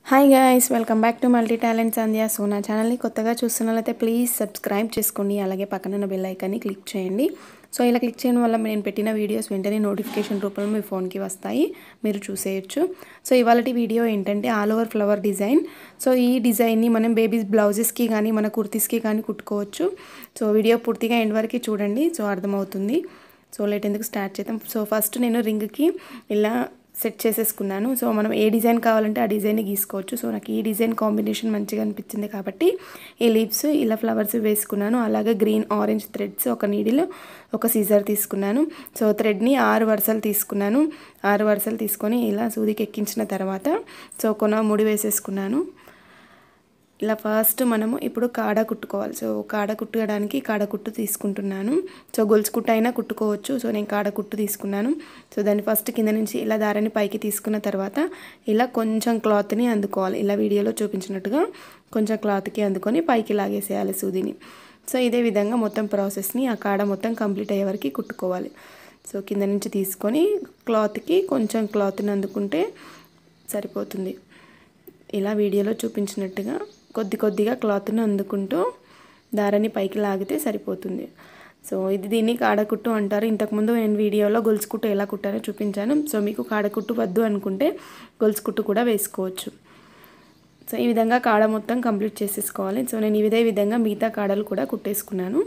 hi guys welcome back to multi talents అందియా so నా ఛానల్ని కొత్తగా చూస్తున్నట్లయితే ప్లీజ్ సబ్స్క్రైబ్ చేసుకోండి అలాగే పక్కనున్న బెల్ ఐకాన్ని క్లిక్ చేయండి సో ఇలా క్లిక్ చేయడం వల్ల నేను పెట్టిన వీడియోస్ వెంటనే నోటిఫికేషన్ రూపంలో మీ ఫోన్కి వస్తాయి మీరు చూసేయచ్చు సో ఇవాళ వీడియో ఏంటంటే all over flower design so ఈ డిజైన్ని మనం బేబీస్ బ్లౌజెస్కి కానీ మన కుర్తీస్కి కానీ కుట్టుకోవచ్చు సో వీడియో పూర్తిగా ఎండ్ వరకు చూడండి సో అర్థమవుతుంది సో లేట్ ఎందుకు స్టార్ట్ చేద్దాం సో ఫస్ట్ నేను రింగ్కి ఇలా సెట్ చేసేసుకున్నాను సో మనం ఏ డిజైన్ కావాలంటే ఆ డిజైన్ గీసుకోవచ్చు సో నాకు ఈ డిజైన్ కాంబినేషన్ మంచిగా అనిపించింది కాబట్టి ఈ లీవ్స్ ఇలా ఫ్లవర్స్ వేసుకున్నాను అలాగే గ్రీన్ ఆరెంజ్ థ్రెడ్స్ ఒక నీడిల్ ఒక సీజర్ తీసుకున్నాను సో థ్రెడ్ని ఆరు వరుసలు తీసుకున్నాను ఆరు వరుసలు తీసుకొని ఇలా సూదికి ఎక్కించిన తర్వాత సో కొన ముడి వేసేసుకున్నాను ఇలా ఫస్ట్ మనము ఇప్పుడు కాడ కుట్టుకోవాలి సో కాడ కుట్టడానికి కాడ కుట్టు తీసుకుంటున్నాను సో గొలుసు కుట్టు అయినా కుట్టుకోవచ్చు సో నేను కాడ కుట్టు తీసుకున్నాను సో దాన్ని ఫస్ట్ కింద నుంచి ఇలా దారాన్ని పైకి తీసుకున్న తర్వాత ఇలా కొంచెం క్లాత్ని అందుకోవాలి ఇలా వీడియోలో చూపించినట్టుగా కొంచెం క్లాత్కి అందుకొని పైకి లాగేసేయాలి సూదిని సో ఇదే విధంగా మొత్తం ప్రాసెస్ని ఆ కాడ మొత్తం కంప్లీట్ అయ్యే వరకు కుట్టుకోవాలి సో కింద నుంచి తీసుకొని క్లాత్కి కొంచెం క్లాత్ని అందుకుంటే సరిపోతుంది ఇలా వీడియోలో చూపించినట్టుగా కొద్ది కొద్దిగా క్లాత్ను అందుకుంటూ దారాన్ని పైకి లాగితే సరిపోతుంది సో ఇది దీన్ని కాడకుట్టు అంటారు ఇంతకుముందు నేను వీడియోలో గొలుసు కుట్టు ఎలా కుట్టానో చూపించాను సో మీకు కాడకుట్టు వద్దు అనుకుంటే గొలుసు కుట్టు కూడా వేసుకోవచ్చు సో ఈ విధంగా కాడ మొత్తం కంప్లీట్ చేసేసుకోవాలి సో నేను ఇదే విధంగా మిగతా కాడలు కూడా కుట్టేసుకున్నాను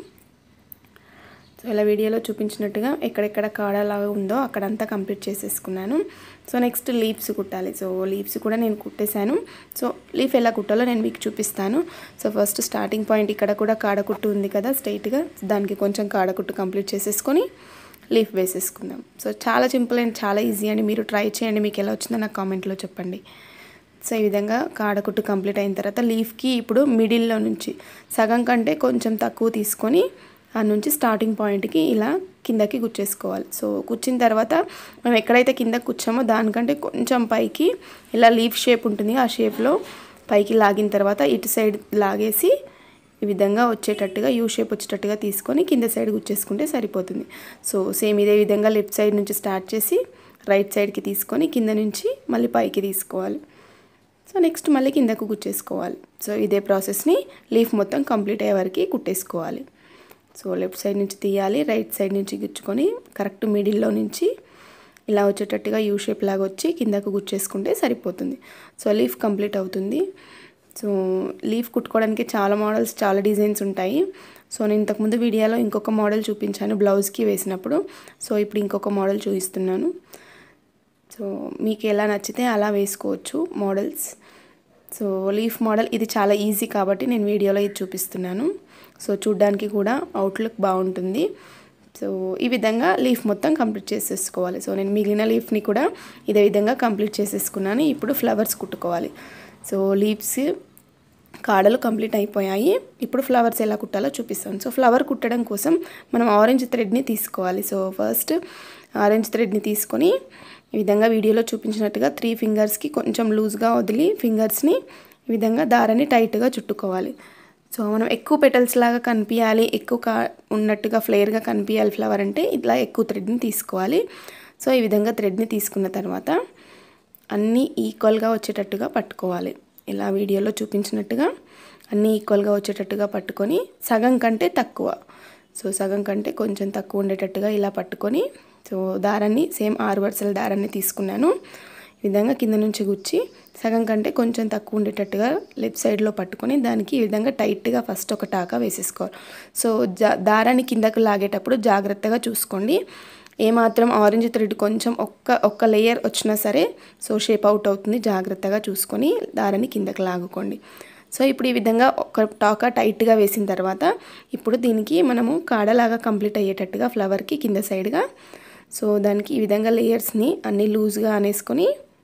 సో ఇలా వీడియోలో చూపించినట్టుగా ఎక్కడెక్కడ కాడలాగా ఉందో అక్కడంతా కంప్లీట్ చేసేసుకున్నాను సో నెక్స్ట్ లీవ్స్ కుట్టాలి సో లీవ్స్ కూడా నేను కుట్టేశాను సో లీఫ్ ఎలా కుట్టాలో నేను మీకు చూపిస్తాను సో ఫస్ట్ స్టార్టింగ్ పాయింట్ ఇక్కడ కూడా కాడకుట్టు ఉంది కదా స్ట్రైట్గా దానికి కొంచెం కాడకుట్టు కంప్లీట్ చేసేసుకొని లీఫ్ వేసేసుకుందాం సో చాలా సింపుల్ అండ్ చాలా ఈజీ అండి మీరు ట్రై చేయండి మీకు ఎలా వచ్చిందో నాకు కామెంట్లో చెప్పండి సో ఈ విధంగా కాడకుట్టు కంప్లీట్ అయిన తర్వాత లీఫ్కి ఇప్పుడు మిడిల్లో నుంచి సగం కంటే కొంచెం తక్కువ తీసుకొని ఆ నుంచి స్టార్టింగ్ పాయింట్కి ఇలా కిందకి గుచ్చేసుకోవాలి సో కూర్చిన తర్వాత మనం ఎక్కడైతే కింద కూర్చామో దానికంటే కొంచెం పైకి ఇలా లీఫ్ షేప్ ఉంటుంది ఆ షేప్లో పైకి లాగిన తర్వాత ఇటు సైడ్ లాగేసి ఈ విధంగా వచ్చేటట్టుగా యూ షేప్ వచ్చేటట్టుగా తీసుకొని కింద సైడ్ గుచ్చేసుకుంటే సరిపోతుంది సో సేమ్ ఇదే విధంగా లెఫ్ట్ సైడ్ నుంచి స్టార్ట్ చేసి రైట్ సైడ్కి తీసుకొని కింద నుంచి మళ్ళీ పైకి తీసుకోవాలి సో నెక్స్ట్ మళ్ళీ కిందకు కుట్టేసుకోవాలి సో ఇదే ప్రాసెస్ని లీఫ్ మొత్తం కంప్లీట్ అయ్యే వరకు కుట్టేసుకోవాలి సో లెఫ్ట్ సైడ్ నుంచి తీయాలి రైట్ సైడ్ నుంచి గుచ్చుకొని కరెక్ట్ మిడిల్లో నుంచి ఇలా వచ్చేటట్టుగా యూ షేప్ లాగా వచ్చి కిందకు గుచ్చేసుకుంటే సరిపోతుంది సో లీఫ్ కంప్లీట్ అవుతుంది సో లీఫ్ కుట్టుకోవడానికి చాలా మోడల్స్ చాలా డిజైన్స్ ఉంటాయి సో నేను ఇంతకుముందు వీడియోలో ఇంకొక మోడల్ చూపించాను బ్లౌజ్కి వేసినప్పుడు సో ఇప్పుడు ఇంకొక మోడల్ చూపిస్తున్నాను సో మీకు ఎలా నచ్చితే అలా వేసుకోవచ్చు మోడల్స్ సో లీఫ్ మోడల్ ఇది చాలా ఈజీ కాబట్టి నేను వీడియోలో ఇది చూపిస్తున్నాను సో చూడ్డానికి కూడా అవుట్లుక్ బాగుంటుంది సో ఈ విధంగా లీఫ్ మొత్తం కంప్లీట్ చేసేసుకోవాలి సో నేను మిగిలిన లీఫ్ని కూడా ఇదే విధంగా కంప్లీట్ చేసేసుకున్నాను ఇప్పుడు ఫ్లవర్స్ కుట్టుకోవాలి సో లీవ్స్ కాడలు కంప్లీట్ అయిపోయాయి ఇప్పుడు ఫ్లవర్స్ ఎలా కుట్టాలో చూపిస్తాను సో ఫ్లవర్ కుట్టడం కోసం మనం ఆరెంజ్ థ్రెడ్ని తీసుకోవాలి సో ఫస్ట్ ఆరెంజ్ థ్రెడ్ని తీసుకొని ఈ విధంగా వీడియోలో చూపించినట్టుగా త్రీ ఫింగర్స్కి కొంచెం లూజ్గా వదిలి ఫింగర్స్ని ఈ విధంగా దారాన్ని టైట్గా చుట్టుకోవాలి సో మనం ఎక్కువ పెటల్స్ లాగా కనిపించాలి ఎక్కువ కా ఉన్నట్టుగా ఫ్లేర్గా కనిపించాలి ఫ్లవర్ అంటే ఇట్లా ఎక్కువ థ్రెడ్ని తీసుకోవాలి సో ఈ విధంగా థ్రెడ్ని తీసుకున్న తర్వాత అన్నీ ఈక్వల్గా వచ్చేటట్టుగా పట్టుకోవాలి ఇలా వీడియోలో చూపించినట్టుగా అన్నీ ఈక్వల్గా వచ్చేటట్టుగా పట్టుకొని సగం కంటే తక్కువ సో సగం కంటే కొంచెం తక్కువ ఉండేటట్టుగా ఇలా పట్టుకొని సో దారాన్ని సేమ్ ఆరు వరుసల దారాన్ని తీసుకున్నాను ఈ విధంగా కింద నుంచి గుచ్చి సగం కంటే కొంచెం తక్కువ ఉండేటట్టుగా లెఫ్ట్ సైడ్లో పట్టుకొని దానికి ఈ విధంగా టైట్గా ఫస్ట్ ఒక టాకా వేసేసుకోవాలి సో జా దారాన్ని కిందకు లాగేటప్పుడు జాగ్రత్తగా చూసుకోండి ఏమాత్రం ఆరెంజ్ థ్రెడ్ కొంచెం ఒక్క ఒక్క లేయర్ వచ్చినా సరే సో షేప్ అవుట్ అవుతుంది జాగ్రత్తగా చూసుకొని దారాన్ని కిందకు లాగుకోండి సో ఇప్పుడు ఈ విధంగా ఒక టాకా టైట్గా వేసిన తర్వాత ఇప్పుడు దీనికి మనము కాడలాగా కంప్లీట్ అయ్యేటట్టుగా ఫ్లవర్కి కింద సైడ్గా సో దానికి ఈ విధంగా లేయర్స్ని అన్నీ లూజ్గా అనేసుకొని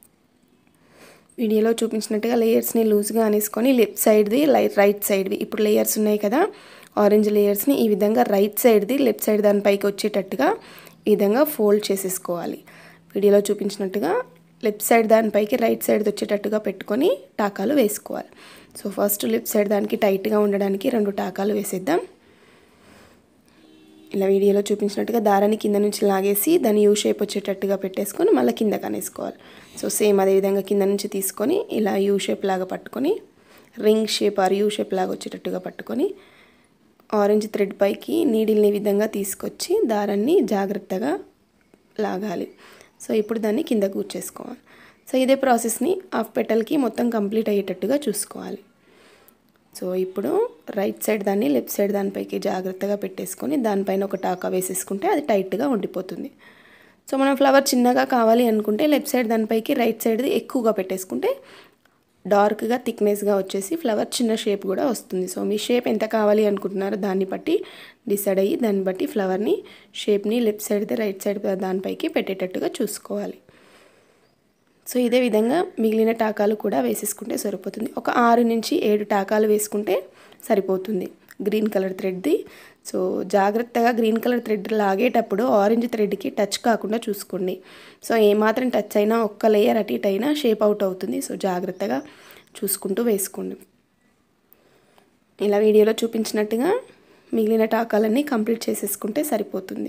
వీడియోలో చూపించినట్టుగా లేయర్స్ని లూజ్గా అనేసుకొని లెఫ్ట్ సైడ్ది రైట్ సైడ్వి ఇప్పుడు లేయర్స్ ఉన్నాయి కదా ఆరెంజ్ లేయర్స్ని ఈ విధంగా రైట్ సైడ్ది లెఫ్ట్ సైడ్ దానిపైకి వచ్చేటట్టుగా ఈ విధంగా ఫోల్డ్ చేసేసుకోవాలి వీడియోలో చూపించినట్టుగా లెఫ్ట్ సైడ్ దానిపైకి రైట్ సైడ్ వచ్చేటట్టుగా పెట్టుకొని టాకాలు వేసుకోవాలి సో ఫస్ట్ లెఫ్ట్ సైడ్ దానికి టైట్గా ఉండడానికి రెండు టాకాలు వేసేద్దాం ఇలా వీడియోలో చూపించినట్టుగా దారాన్ని కింద నుంచి లాగేసి దాన్ని యూ షేప్ వచ్చేటట్టుగా పెట్టేసుకొని మళ్ళీ కింద కనేసుకోవాలి సో సేమ్ అదే విధంగా కింద నుంచి తీసుకొని ఇలా యూ షేప్ లాగా పట్టుకొని ring shape or U shape లాగా వచ్చేటట్టుగా పట్టుకొని ఆరెంజ్ థ్రెడ్ పైకి నీడిల్ని ఈ విధంగా తీసుకొచ్చి దారాన్ని జాగ్రత్తగా లాగాలి సో ఇప్పుడు దాన్ని కింద కూర్చేసుకోవాలి సో ఇదే ప్రాసెస్ని హాఫ్ పెటల్కి మొత్తం కంప్లీట్ అయ్యేటట్టుగా చూసుకోవాలి సో ఇప్పుడు రైట్ సైడ్ దాన్ని లెఫ్ట్ సైడ్ దానిపైకి జాగ్రత్తగా పెట్టేసుకొని దానిపైన ఒక టాకా వేసేసుకుంటే అది టైట్గా ఉండిపోతుంది సో మనం ఫ్లవర్ చిన్నగా కావాలి అనుకుంటే లెఫ్ట్ సైడ్ దానిపైకి రైట్ సైడ్ది ఎక్కువగా పెట్టేసుకుంటే డార్క్గా థిక్నెస్గా వచ్చేసి ఫ్లవర్ చిన్న షేప్ కూడా వస్తుంది సో మీ షేప్ ఎంత కావాలి అనుకుంటున్నారో దాన్ని బట్టి డిసైడ్ అయ్యి దాన్ని బట్టి ఫ్లవర్ని షేప్ని లెఫ్ట్ సైడ్ది రైట్ సైడ్ దానిపైకి పెట్టేటట్టుగా చూసుకోవాలి సో ఇదే విధంగా మిగిలిన టాకాలు కూడా వేసేసుకుంటే సరిపోతుంది ఒక ఆరు నుంచి ఏడు టాకాలు వేసుకుంటే సరిపోతుంది గ్రీన్ కలర్ థ్రెడ్ది సో జాగ్రత్తగా గ్రీన్ కలర్ థ్రెడ్ లాగేటప్పుడు ఆరెంజ్ థ్రెడ్కి టచ్ కాకుండా చూసుకోండి సో ఏమాత్రం టచ్ అయినా ఒక్క లేయర్ అటు ఇటు అయినా షేప్ అవుట్ అవుతుంది సో జాగ్రత్తగా చూసుకుంటూ వేసుకోండి ఇలా వీడియోలో చూపించినట్టుగా మిగిలిన టాకాలన్నీ కంప్లీట్ చేసేసుకుంటే సరిపోతుంది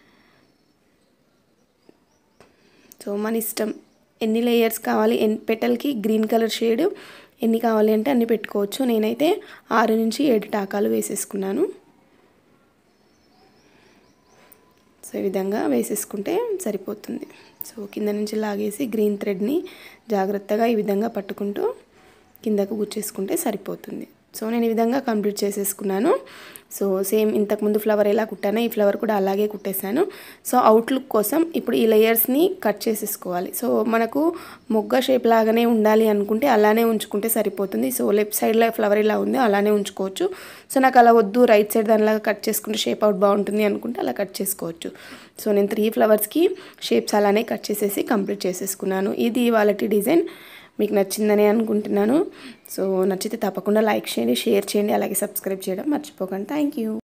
సో మన ఇష్టం ఎన్ని లేయర్స్ కావాలి ఎన్ పెటల్కి గ్రీన్ కలర్ షేడ్ ఎన్ని కావాలి అంటే అన్ని పెట్టుకోవచ్చు నేనైతే ఆరు నుంచి ఏడు టాకాలు వేసేసుకున్నాను సో ఈ విధంగా వేసేసుకుంటే సరిపోతుంది సో కింద నుంచి లాగేసి గ్రీన్ థ్రెడ్ని జాగ్రత్తగా ఈ విధంగా పట్టుకుంటూ కిందకు గుచ్చేసుకుంటే సరిపోతుంది సో నేను ఈ విధంగా కంప్లీట్ చేసేసుకున్నాను సో సేమ్ ఇంతకుముందు ఫ్లవర్ ఎలా కుట్టానో ఈ ఫ్లవర్ కూడా అలాగే కుట్టేశాను సో అవుట్లుక్ కోసం ఇప్పుడు ఈ లేయర్స్ని కట్ చేసేసుకోవాలి సో మనకు మొగ్గ షేప్ లాగానే ఉండాలి అనుకుంటే అలానే ఉంచుకుంటే సరిపోతుంది సో లెఫ్ట్ సైడ్లో ఫ్లవర్ ఇలా ఉంది అలానే ఉంచుకోవచ్చు సో నాకు అలా వద్దు రైట్ సైడ్ దానిలాగా కట్ చేసుకుంటే షేప్ అవుట్ బాగుంటుంది అనుకుంటే అలా కట్ చేసుకోవచ్చు సో నేను త్రీ ఫ్లవర్స్కి షేప్స్ అలానే కట్ చేసేసి కంప్లీట్ చేసేసుకున్నాను ఇది వాళ్ళ డిజైన్ మీకు నచ్చిందని అనుకుంటున్నాను సో నచ్చితే తప్పకుండా లైక్ చేయండి షేర్ చేయండి అలాగే సబ్స్క్రైబ్ చేయడం మర్చిపోకండి థ్యాంక్ యూ